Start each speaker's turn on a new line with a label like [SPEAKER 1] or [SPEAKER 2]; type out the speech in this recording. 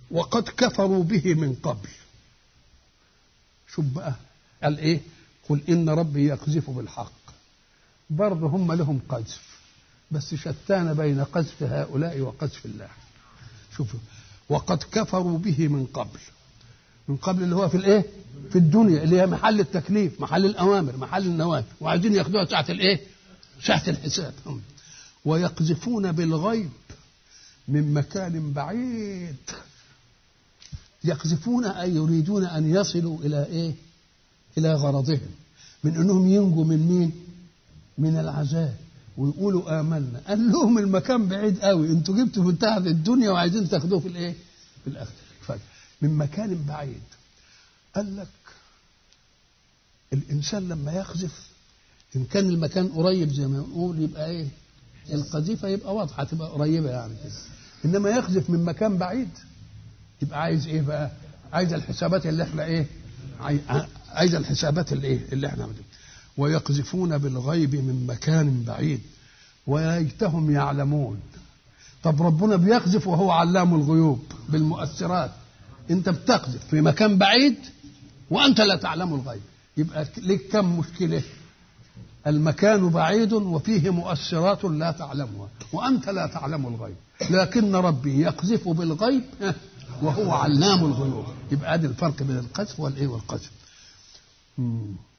[SPEAKER 1] وقد كفروا به من قبل شوف بقى قال ايه قل ان ربي يقذف بالحق برضه هم لهم قذف بس شتان بين قذف هؤلاء وقذف الله شوفوا وقد كفروا به من قبل من قبل اللي هو في الايه في الدنيا اللي هي محل التكليف محل الاوامر محل النواهي وعايزين ياخدوها ساعه الايه ساعه الحساب ويقذفون بالغيب من مكان بعيد يقذفون اي يريدون ان يصلوا الى ايه الى غرضهم من انهم ينجوا من مين من العذاب ويقولوا امنا قال لهم المكان بعيد قوي انتوا جبتوا منتهى الدنيا وعايزين تاخدوه في الايه في الاخر من مكان بعيد قال لك الانسان لما يقذف ان كان المكان قريب زي ما نقول يبقى ايه القذيفه يبقى واضحه تبقى قريبه يعني كده انما يقذف من مكان بعيد يبقى عايز ايه بقى عايز الحسابات اللي احنا ايه عايز الحسابات اللي ايه اللي احنا عملنا. ويقذفون بالغيب من مكان بعيد وييتهم يعلمون طب ربنا بيقذف وهو علام الغيوب بالمؤثرات انت بتقذف في مكان بعيد وانت لا تعلم الغيب يبقى لك كم مشكله المكان بعيد وفيه مؤثرات لا تعلمها وانت لا تعلم الغيب لكن ربي يقذف بالغيب وهو علام الغيوب يبقى ادي الفرق بين القذف والايه والقذف